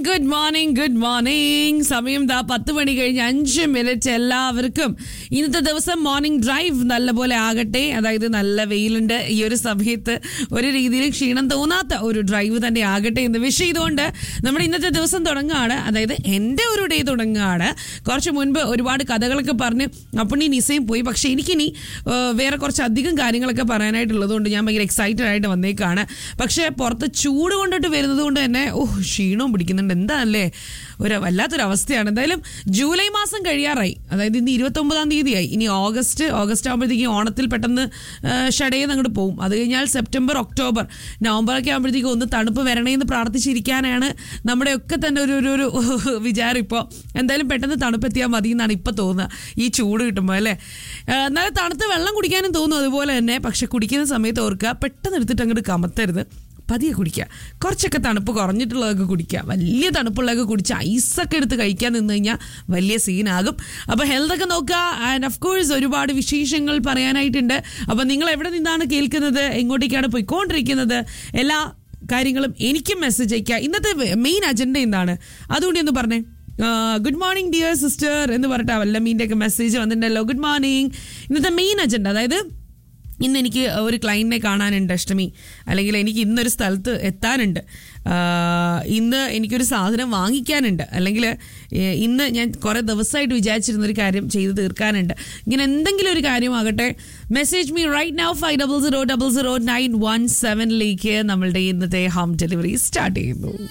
good morning good morning സമയം ദാ പത്ത് മണി കഴിഞ്ഞ് അഞ്ച് മിനിറ്റ് എല്ലാവർക്കും ഇന്നത്തെ ദിവസം മോർണിംഗ് ഡ്രൈവ് നല്ലപോലെ ആകട്ടെ അതായത് നല്ല വെയിലുണ്ട് ഈ ഒരു സമയത്ത് ഒരു രീതിയിൽ ക്ഷീണം തോന്നാത്ത ഒരു ഡ്രൈവ് തന്നെ ആകട്ടെ എന്ന് വിഷ് ചെയ്തുകൊണ്ട് നമ്മുടെ ഇന്നത്തെ ദിവസം തുടങ്ങുകയാണ് അതായത് എൻ്റെ ഒരു ഡേ തുടങ്ങുകയാണ് കുറച്ച് മുൻപ് ഒരുപാട് കഥകളൊക്കെ പറഞ്ഞ് അപ്പണി നിസയും പോയി പക്ഷേ എനിക്കിനി ആ, വേറെ കുറച്ച് അധികം കാര്യങ്ങളൊക്കെ പറയാനായിട്ടുള്ളതുകൊണ്ട് ഞാൻ ഭയങ്കര എക്സൈറ്റഡ് ആയിട്ട് വന്നേക്കാണ് പക്ഷേ പുറത്ത് ചൂട് കൊണ്ടിട്ട് വരുന്നത് കൊണ്ട് തന്നെ ഓ ക്ഷീണവും പിടിക്കുന്നുണ്ട് എന്താണല്ലേ ഒരു വല്ലാത്തൊരു അവസ്ഥയാണ് എന്തായാലും ജൂലൈ മാസം കഴിയാറായി അതായത് ഇന്ന് ഇരുപത്തൊമ്പതാം തീയതിയായി ഇനി ഓഗസ്റ്റ് ഓഗസ്റ്റ് ആകുമ്പോഴത്തേക്കും ഓണത്തിൽ പെട്ടെന്ന് ഷടയെന്ന് അങ്ങോട്ട് പോകും അത് കഴിഞ്ഞാൽ സെപ്റ്റംബർ ഒക്ടോബർ നവംബറൊക്കെ ആകുമ്പോഴത്തേക്കും ഒന്ന് തണുപ്പ് വരണേന്ന് പ്രാർത്ഥിച്ചിരിക്കാനാണ് നമ്മുടെയൊക്കെ തന്നെ ഒരു ഒരു ഒരു വിചാരം ഇപ്പോൾ എന്തായാലും പെട്ടെന്ന് തണുപ്പെത്തിയാൽ മതി എന്നാണ് ഇപ്പം തോന്നുക ഈ ചൂട് കിട്ടുമ്പോൾ അല്ലേ ആ, എന്നാലും തണുത്ത വെള്ളം കുടിക്കാനും തോന്നും അതുപോലെ തന്നെ പക്ഷെ കുടിക്കുന്ന സമയത്ത് ഓർക്കുക പെട്ടെന്ന് എടുത്തിട്ട് അങ്ങോട്ട് കമത്തരുത് പതിയെ കുടിക്കുക കുറച്ചൊക്കെ തണുപ്പ് കുറഞ്ഞിട്ടുള്ളതൊക്കെ കുടിക്കുക വലിയ തണുപ്പുള്ളതൊക്കെ കുടിച്ച് ഐസൊക്കെ എടുത്ത് കഴിക്കാൻ നിന്ന് കഴിഞ്ഞാൽ വലിയ സീനാകും അപ്പോൾ ഹെൽത്തൊക്കെ നോക്കുക ആൻഡ് ഓഫ് കോഴ്സ് ഒരുപാട് വിശേഷങ്ങൾ പറയാനായിട്ടുണ്ട് അപ്പോൾ നിങ്ങൾ എവിടെ നിന്നാണ് കേൾക്കുന്നത് എങ്ങോട്ടേക്കാണ് പോയിക്കൊണ്ടിരിക്കുന്നത് എല്ലാ കാര്യങ്ങളും എനിക്കും മെസ്സേജ് അയക്കുക ഇന്നത്തെ മെയിൻ അജണ്ട എന്താണ് അതുകൊണ്ട് ഒന്ന് പറഞ്ഞേ ഗുഡ് മോർണിംഗ് ഡിയർ സിസ്റ്റർ എന്ന് പറഞ്ഞിട്ട് വല്ലമീൻ്റെ ഒക്കെ മെസ്സേജ് വന്നിട്ടുണ്ടല്ലോ ഗുഡ് മോർണിംഗ് ഇന്നത്തെ മെയിൻ അജണ്ട അതായത് ഇന്ന് എനിക്ക് ഒരു ക്ലയൻറ്റിനെ കാണാനുണ്ട് അഷ്ടമി അല്ലെങ്കിൽ എനിക്ക് ഇന്നൊരു സ്ഥലത്ത് എത്താനുണ്ട് ആഹ് ഇന്ന് എനിക്കൊരു സാധനം വാങ്ങിക്കാനുണ്ട് അല്ലെങ്കിൽ ഏഹ് ഇന്ന് ഞാൻ കുറേ ദിവസമായിട്ട് വിചാരിച്ചിരുന്ന ഒരു കാര്യം ചെയ്തു തീർക്കാനുണ്ട് ഇങ്ങനെ എന്തെങ്കിലും ഒരു കാര്യമാകട്ടെ message me right now five double zero double zero nine one സെവനിലേക്ക് നമ്മളുടെ ഇന്നത്തെ ഹോം ഡെലിവറി സ്റ്റാർട്ട് ചെയ്യുന്നു